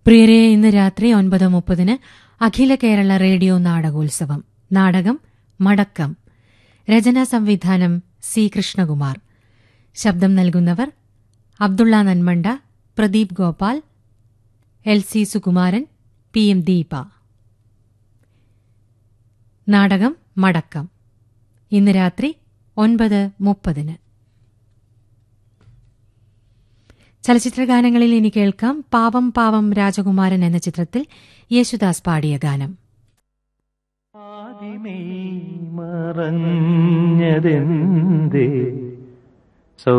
പ്രിയരെ ഇന്ന് രാത്രി ഒൻപത് മുപ്പതിന് അഖില കേരള റേഡിയോ നാടകോത്സവം നാടകം മടക്കം രചനാ സംവിധാനം സി കൃഷ്ണകുമാർ ശബ്ദം നൽകുന്നവർ Abdulla Nanmanda Pradeep Gopal L C Sukumaran P M Deepa നാടകം മടക്കം ഇന്ന് രാത്രി ഒൻപത് മുപ്പതിന് ചലച്ചിത്രഗാനങ്ങളിൽ ഇനി കേൾക്കാം പാവം പാവം രാജകുമാരൻ എന്ന ചിത്രത്തിൽ യേശുദാസ് പാടിയ ഗാനം ആദിമേ മറഞ്ഞതെന്തേ